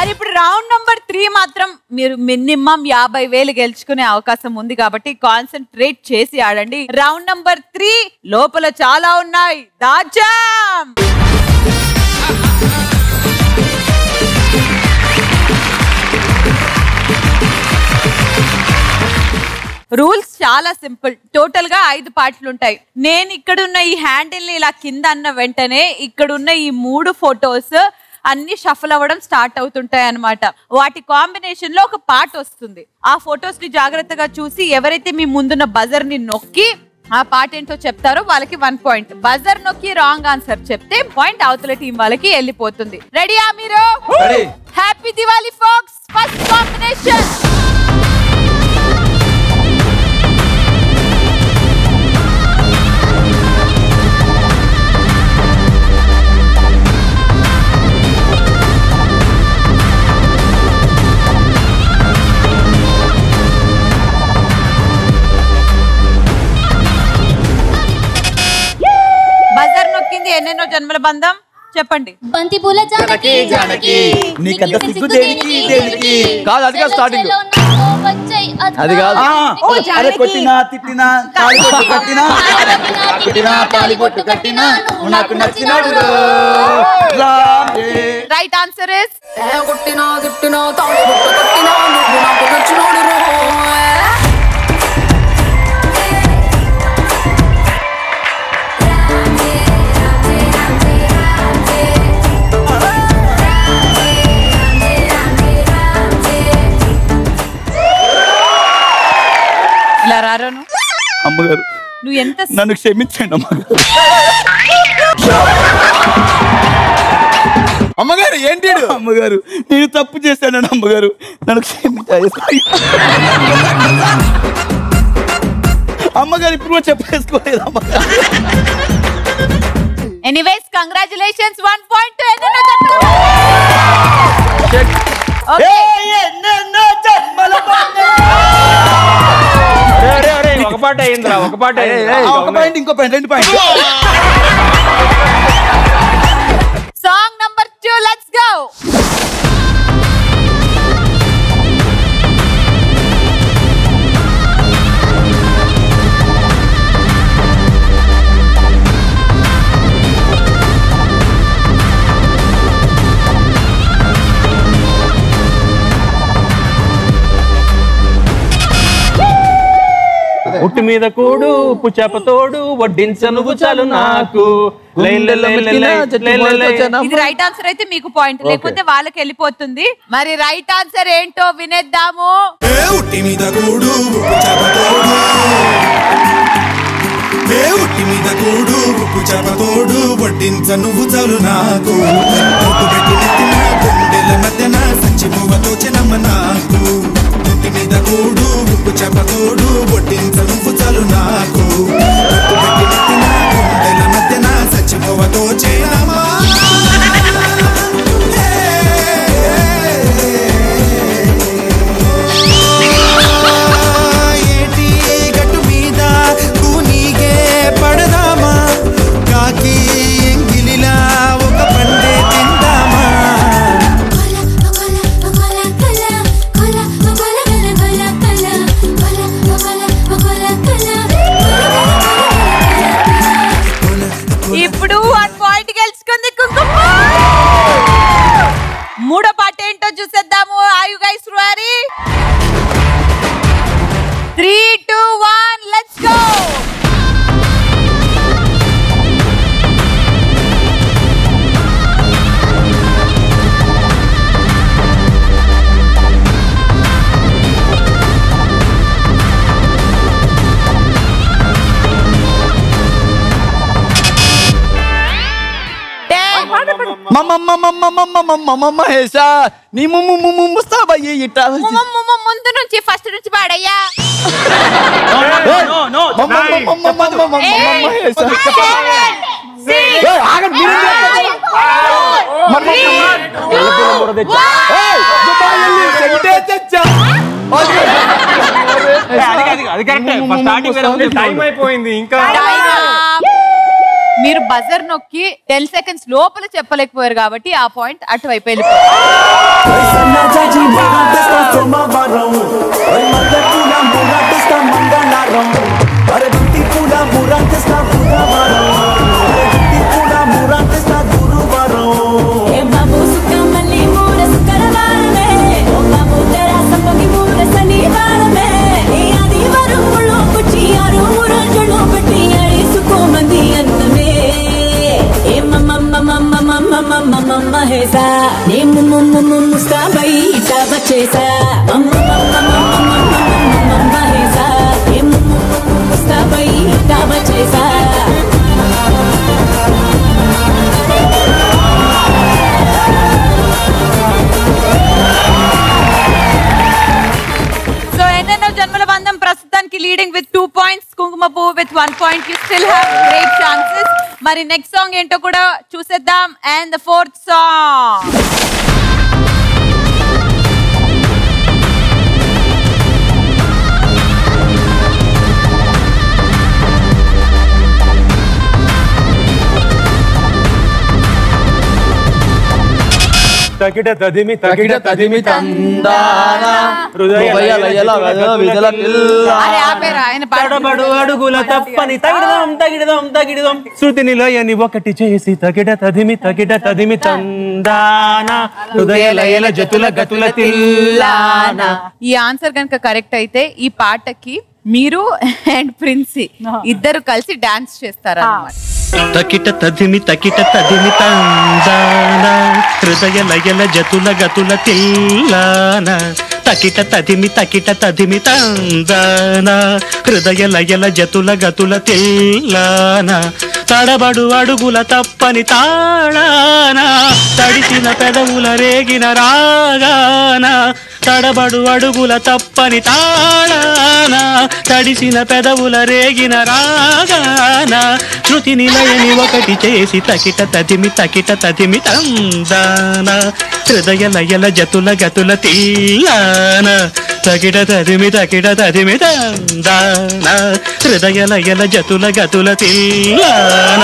మరి ఇప్పుడు round number three మాత్రం మీరు మినిమం యాభై వేలు గెలుచుకునే అవకాశం ఉంది కాబట్టి కాన్సన్ట్రేట్ చేసి ఆడండి రౌండ్ నంబర్ త్రీ లోపల చాలా ఉన్నాయి దాచాం రూల్స్ చాలా సింపుల్ టోటల్ గా ఐదు పార్ట్లు ఉంటాయి నేను ఇక్కడున్న ఈ హ్యాండిల్ ని ఇలా కింద అన్న వెంటనే ఇక్కడున్న ఈ మూడు ఫొటోస్ అన్ని షఫల్ అవ్వడం స్టార్ట్ అవుతుంటాయి అన్నమాట వాటి కాంబినేషన్ లో ఒక పార్ట్ వస్తుంది ఆ ఫొటోస్ ని జాగ్రత్తగా చూసి ఎవరైతే మీ ముందున్న బజర్ ని నొక్కి ఆ పార్ట్ ఏంటో చెప్తారో వాళ్ళకి వన్ పాయింట్ బజర్ నొక్కి రాంగ్ ఆన్సర్ చెప్తే పాయింట్ అవతల టీం వాళ్ళకి వెళ్ళిపోతుంది రెడీయా మీరు Ready. Happy Diwali folks first combination buzzer నొక్కింది ఎన్నెన్నో జన్మల బంధం చెప్పండి బంతి పూల జానకి జానకి, నీకంత సిగ్గు దేనికి, దేనికి? కాదు, అది కాదు starting. అది కాదు ఆ, అరే కొట్టినా తిట్టినా తాళి కొట్టు కట్టినా కొట్టినా తాళి కొట్టు కట్టినా నువ్వు నాకు నచ్చినాడు రైట్ ఆన్సర్ ఇస్ కొట్టినా తిట్టినా తాళి బొట్టు కట్టినా నువ్వు నాకు నచ్చినోడు రో. ఇలా రారోను అమ్మగారు నువ్వు ఎంత నన్ను క్షమించండి అమ్మగారు అమ్మగారు ఏంటి ఈడు? అమ్మగారు నేను తప్పు చేశాను అమ్మగారు నన్ను క్షమించాలి అమ్మగారు ఇప్పుడు కూడా చెప్పేసుకోలేదు అమ్మగారు ఎనీవేస్ కంగ్రాచులేషన్స్ వన్ పాయింట్ ఎన్నెన్నో జన్మల ఓకే ఏయ్, ఎన్నెన్నో జన్మల బంధం. అరే, అరే, అరే, ఒక పాట అయిందిరా ఒక పాట అయిందిరా. ఆ, ఒక పాయింట్ ఇంకో పాయింట్ రెండు point song number two let's go ఉట్టు మీద కూడు ఉప్పు చేప తోడు వడ్డించను చాలు నాకు లై, లై, లై, లై, లై, లై, లై, లై. ఇది రైట్ ఆన్సర్ అయితే మీకు పాయింట్ లేకపోతే వాళ్ళకి వెళ్ళిపోతుంది మరి రైట్ ఆన్సర్ ఏంటో వినేద్దాము ఏ ఉట్టి మీద కూడు ఉప్పు చేప తోడు ఏ ఉట్టి మీద కూడు ఉప్పు చేప తోడు వడ్డించ నువ్వు చాలు నాకు పొట్టు పెట్టి నెత్తిన గుండెల మధ్యన సంచి పువ్వతో చినమ్మ నాకు ఉట్టి మీద కూడు ఉప్పు చేప తోడు వడ్డించ నువ్వు చాలు నాకు పొట్టు పెట్టి నెత్తిన గుండెల మధ్యన సంచి పువ్వతో చేనమ్మా ఏటి గట్టు మీద కూనీగే పడదామా కాకి ఎంగిలిలా ఒక పండే తిందామా ఇప్పుడు వన్ పాయింట్ గెలుచుకుంది కుంకుమ మూడో పాట ఏంటో చూసేద్దాము are you guys ready three two one let's go మహేష నీ ముమ్ము ముమ్ము ముస్తాబయ్యి ఇట్ట ముందు నుంచి ఫస్ట్ నుంచి పాడయ్యా మహేష Seven, six, ఏయ్, ఆగండి, మీరేం చేస్తున్నారు? ఏయ్, దుబాయ్ వెళ్ళి సెంటే తెచ్చా. అది- ఏ, అది కాదు, అది కరెక్ట్ స్టార్టింగ్ వేరే ఉంది టైం అయిపోయింది ఇంకా మీరు బజర్ నొక్కి టెన్ సెకండ్స్ లోపల చెప్పలేకపోయారు కాబట్టి ఆ పాయింట్ అటువైపు వెళ్ళిపోయింది ముస్తాబై డబ చేసా ముస్తాబై డబ చేసా సో ఎన్నెన్నో జన్మల బంధం ప్రస్తుతానికి లీడింగ్ విత్ టూ పాయింట్స్ కుంకుమ పువ్వు with one point you still have great chances మరి నెక్స్ట్ సాంగ్ ఏంటో కూడా చూసేద్దాం అండ్ ద ఫోర్త్ సాంగ్ తకిట తదిమి తకిట తదిమి తందాన హృదయ హృదయ లయల వెల విదల పిల్ల. అరే ఆపేరా ఆయన తడబడు అడుగుల తప్పని తగిడదాం తగిడదాం తగిడదాం శృతిని లయని ఒకటి చేసి తగిడ తదిమి తగిడ తదిమి తందాన హృదయ లయల జతుల గతుల తిల్లాన ఈ ఆన్సర్ కనుక కరెక్ట్ అయితే ఈ పాటకి మీరు అండ్ ప్రిన్సీ ఇద్దరు కలిసి డాన్స్ చేస్తారు అన్నమాట తకిట తదిమి తకిట తదిమి తందాన హృదయ లయల జతుల గతుల తిల్లాన తకిట తదిమి తకిట తదిమి తందాన హృదయ లయల జతుల గతుల తిల్లాన తడబడు అడుగుల తప్పని తాళాన తడిసిన పెదవుల రేగిన రాగాన తడబడు అడుగుల తప్పని తాళాన తడిసిన పెదవుల రేగిన రాగాన శృతి నిలయని ఒకటి చేసి తకిట తదిమి తకిట తదిమి తందాన హృదయ లయల జతుల గతుల తీయాన తకిట తదిమి తకిట తదిమి తందాన హృదయ లయల జతుల గతుల తీయాన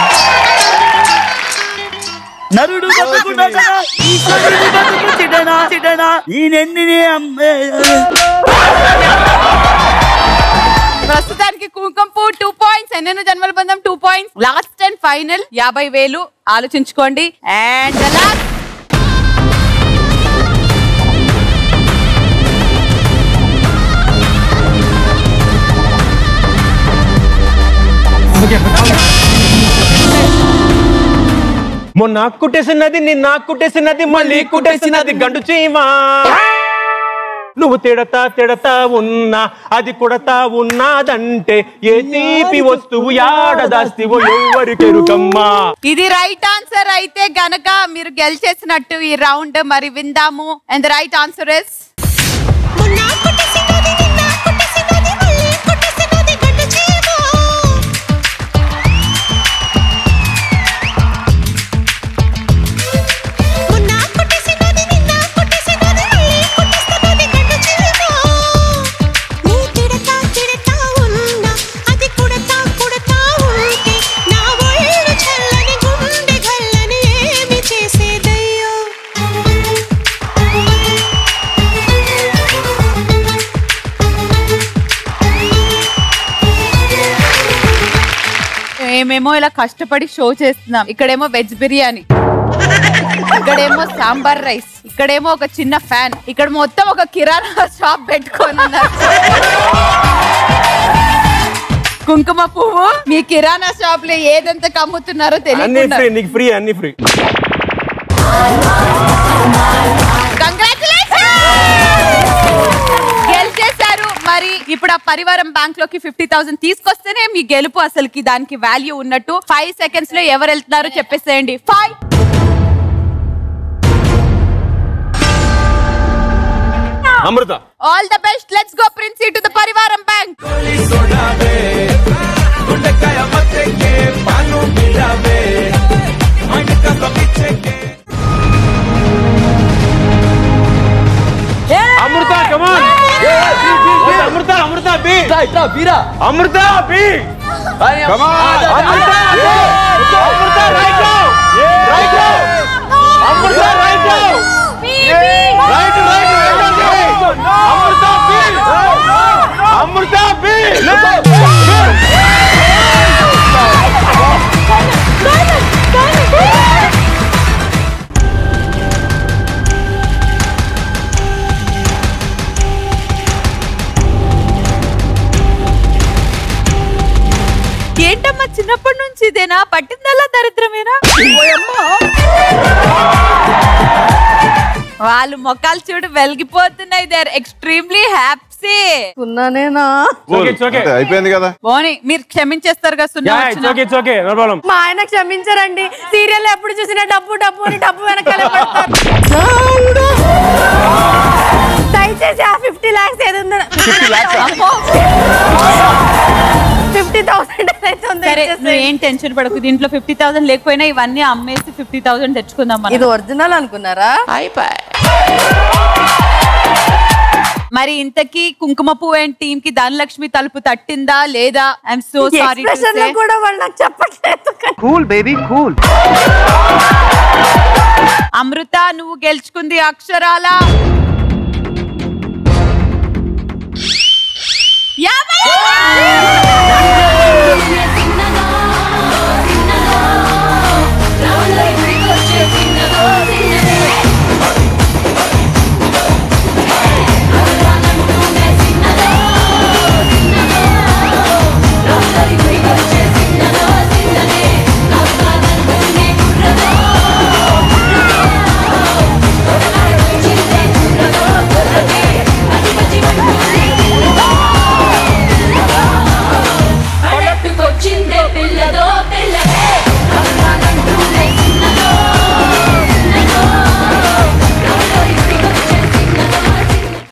నరుడు బతుకుడనా, ఈశ్వరుడు బతుకు చిడనా, చిడనా, ఈ నెన్నిని అమ్మే ప్రస్తుతానికి కుంకుమ పువ్వు టూ పాయింట్స్ ఎన్నెన్నో జన్మల బంధం two points last and final యాభై వేలు ఆలోచించుకోండి అండ్ లాస్ట్ మొన్న కుట్టేసినది నిన్న కుట్టేసినది మళ్ళీ కుట్టేసినది గండు చీమా నువ్వు తిడతా తిడతా ఉన్నా అది కొడతా ఉన్నాదంటే ఏ తీపి వస్తువు యాడదాస్తివో ఎవరికెరుకమ్మా ఇది రైట్ ఆన్సర్ అయితే గనక మీరు గెలిచేసినట్టు ఈ రౌండ్ మరి విందాము and the right answer is చేసేదయ్యో మేమేమో ఇలా కష్టపడి షో చేస్తున్నాం ఇక్కడేమో వెజ్ బిర్యానీ ఇక్కడేమో సాంబార్ రైస్ ఇక్కడేమో ఒక చిన్న ఫ్యాన్ ఇక్కడ మొత్తం ఒక కిరాణా షాప్ పెట్టుకొని ఉన్నారు కుంకుమ పువ్వు మీ కిరాణా షాప్ లో ఏదెంత కమ్ముతున్నారో అన్ని తెలియకుండా ఫ్రీ నీకు ఫ్రీ అన్ని ఫ్రీ గెలిచేశారు మరి ఇప్పుడు ఆ పరివారం బ్యాంక్ లోకి ఫిఫ్టీ థౌసండ్ తీసుకొస్తేనే మీ గెలుపు అసలుకి దానికి వాల్యూ ఉన్నట్టు ఫైవ్ సెకండ్స్ లో ఎవరు వెళ్తున్నారో చెప్పేసేయండి five Amrita all the best let's go ప్రిన్సీ టు ద పరివారం bank Amrita come on Amrita Amrita B ఇట్రా ఇట్రా వీరా అమృత బి కానీ come on Amrita Amrita right right Amrita right right right Amrita B Amrita B ఏంటమ్మా చిన్నప్పటి నుంచి ఇదేనా పట్టిందల్లా దరిద్రమేనా వాళ్ళు మొక్కలు చూడు వెలిగిపోతున్నాయి దే ఆర్ ఎక్స్ట్రీమ్లీ హ్యాపీ ఉన్నానేనా ఓకే ఇట్స్ ఓకే అంతే, అయిపోయింది కదా బోని మీరు క్షమించేస్తారు కదా సున్నా యా ఇట్స్ వచ్చినా? Okay it's okay no problem మా ఆయన క్షమించరండి సీరియల్ ఎప్పుడు చూసినా డబ్బు డబ్బు అని డబ్బు వెనకాల పడతారు దయచేసి ఆ ఫిఫ్టీ లాక్స్ ఏది ఉందో అమ్మో. ఫిఫ్టీ థౌసండ్ అయితే ఉందో సరే ఇచ్చేసేయ్. నువ్వు ఏం టెన్షన్ పడకు దీంట్లో ఫిఫ్టీ థౌసండ్ లేకపోయినా ఇవన్నీ అమ్మేసి ఫిఫ్టీ థౌసండ్ తెచ్చుకుందాం మనం. ఇది ఒరిజినల్ అనుకున్నారా మరి ఇంతకీ కుంకుమ పువ్వు టీమ్ కి ధనలక్ష్మి తలుపు తట్టిందా లేదా ఐఎమ్ సో సారీ ఎక్స్ప్రెషన్ లో కూడా వాళ్ళు నాకు చెప్పట్లేదు కూల్ బేబీ కూల్ అమృత నువ్వు గెలుచుకుంది అక్షరాల యాభై!